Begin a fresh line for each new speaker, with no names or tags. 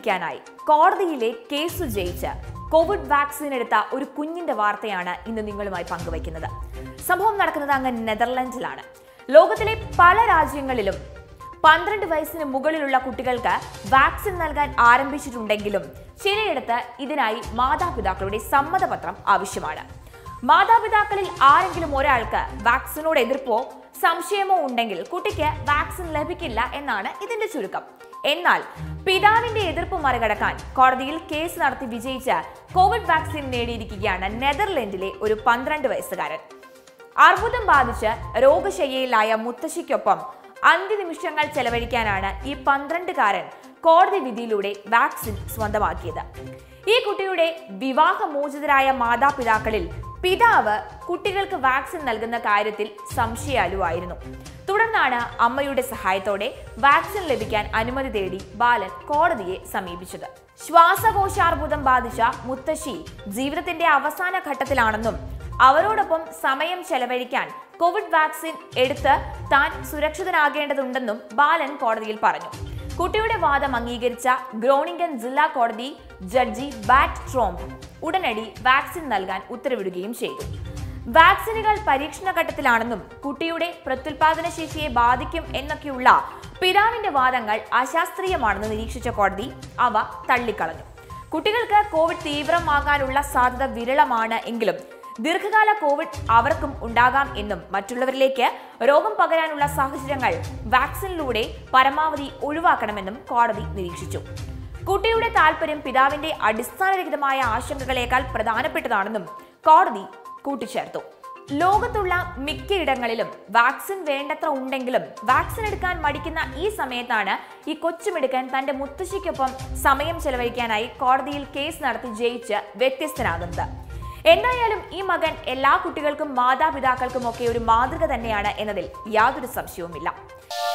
ലഭിക്കാനായി കോടതിയിലെ കേസ് ജയിച്ച് കോവിഡ് വാക്സിൻ എടുത്ത ഒരു കുഞ്ഞിന്റെ വാർത്തയാണ് ഇന്ന് നിങ്ങളുമായി പങ്കുവയ്ക്കുന്നത് സംഭവം നടക്കുന്നത് അങ്ങ് നെതർലൻഡിലാണ് ലോകത്തിലെ പല രാജ്യങ്ങളിലും പന്ത്രണ്ട് വയസ്സിന് മുകളിലുള്ള കുട്ടികൾക്ക് വാക്സിൻ നൽകാൻ ആരംഭിച്ചിട്ടുണ്ടെങ്കിലും ചിലയിടത്ത് ഇതിനായി മാതാപിതാക്കളുടെ സമ്മതപത്രം ആവശ്യമാണ് മാതാപിതാക്കളിൽ ആരെങ്കിലും ഒരാൾക്ക് വാക്സിനോട് എതിർപ്പോ സംശയമോ ഉണ്ടെങ്കിൽ കുട്ടിക്ക് വാക്സിൻ ലഭിക്കില്ല എന്നാണ് ഇതിന്റെ ചുരുക്കം എന്നാൽ പിതാവിന്റെ എതിർപ്പ് മറികടക്കാൻ കോടതിയിൽ കേസ് നടത്തി വിജയിച്ച കോവിഡ് വാക്സിൻ നേടിയിരിക്കുകയാണ് നെതർലൻഡിലെ ഒരു പന്ത്രണ്ട് വയസ്സുകാരൻ അർബുദം ബാധിച്ച് രോഗശയ്യയിലായ മുത്തശ്ശിക്കൊപ്പം അന്ത്യനിമിഷങ്ങൾ ചെലവഴിക്കാനാണ് ഈ പന്ത്രണ്ടുകാരൻ കോടതി വിധിയിലൂടെ വാക്സിൻ സ്വന്തമാക്കിയത് ഈ കുട്ടിയുടെ വിവാഹമോചിതരായ മാതാപിതാക്കളിൽ പിതാവ് കുട്ടികൾക്ക് വാക്സിൻ നൽകുന്ന കാര്യത്തിൽ സംശയാലുവായിരുന്നു തുടർന്നാണ് അമ്മയുടെ സഹായത്തോടെ വാക്സിൻ ലഭിക്കാൻ അനുമതി തേടി ബാലൻ കോടതിയെ സമീപിച്ചത് ശ്വാസകോശാർബുദം ബാധിച്ച മുത്തശ്ശി ജീവിതത്തിന്റെ അവസാന ഘട്ടത്തിലാണെന്നും അവരോടൊപ്പം സമയം ചെലവഴിക്കാൻ കോവിഡ് വാക്സിൻ എടുത്ത് താൻ സുരക്ഷിതനാകേണ്ടതുണ്ടെന്നും ബാലൻ കോടതിയിൽ പറഞ്ഞു കുട്ടിയുടെ വാദം അംഗീകരിച്ച ഗ്രോണിംഗൻ ജില്ലാ കോടതി ജഡ്ജി ബാറ്റ് ട്രോംപ് ഉടനടി വാക്സിൻ നൽകാൻ ഉത്തരവിടുകയും ചെയ്തു വാക്സിനുകൾ പരീക്ഷണ ഘട്ടത്തിലാണെന്നും കുട്ടിയുടെ പ്രത്യുൽപാദന ശേഷിയെ ബാധിക്കും എന്നൊക്കെയുള്ള പിതാവിന്റെ വാദങ്ങൾ അശാസ്ത്രീയമാണെന്ന് നിരീക്ഷിച്ച കോടതി അവ തള്ളിക്കളഞ്ഞു കുട്ടികൾക്ക് കോവിഡ് തീവ്രമാകാനുള്ള സാധ്യത വിരളമാണ് എങ്കിലും ദീർഘകാല കോവിഡ് അവർക്കും ഉണ്ടാകാം എന്നും മറ്റുള്ളവരിലേക്ക് രോഗം പകരാനുള്ള സാഹചര്യങ്ങൾ വാക്സിനിലൂടെ പരമാവധി ഒഴിവാക്കണമെന്നും കോടതി നിരീക്ഷിച്ചു കുട്ടിയുടെ താല്പര്യം പിതാവിന്റെ അടിസ്ഥാനരഹിതമായ ആശങ്കകളേക്കാൾ പ്രധാനപ്പെട്ടതാണെന്നും കോടതി കൂട്ടിച്ചേർത്തു ലോകത്തുള്ള മിക്കയിടങ്ങളിലും വാക്സിൻ വേണ്ടത്ര ഉണ്ടെങ്കിലും വാക്സിൻ എടുക്കാൻ മടിക്കുന്ന ഈ സമയത്താണ് ഈ കൊച്ചുമിടുക്കൻ തന്റെ മുത്തശ്ശിക്കൊപ്പം സമയം ചെലവഴിക്കാനായി കോടതിയിൽ കേസ് നടത്തി ജയിച്ച് വ്യത്യസ്തനാകുന്നത് എന്തായാലും ഈ മകൻ എല്ലാ കുട്ടികൾക്കും മാതാപിതാക്കൾക്കും ഒക്കെ ഒരു മാതൃക തന്നെയാണ് എന്നതിൽ യാതൊരു സംശയവുമില്ല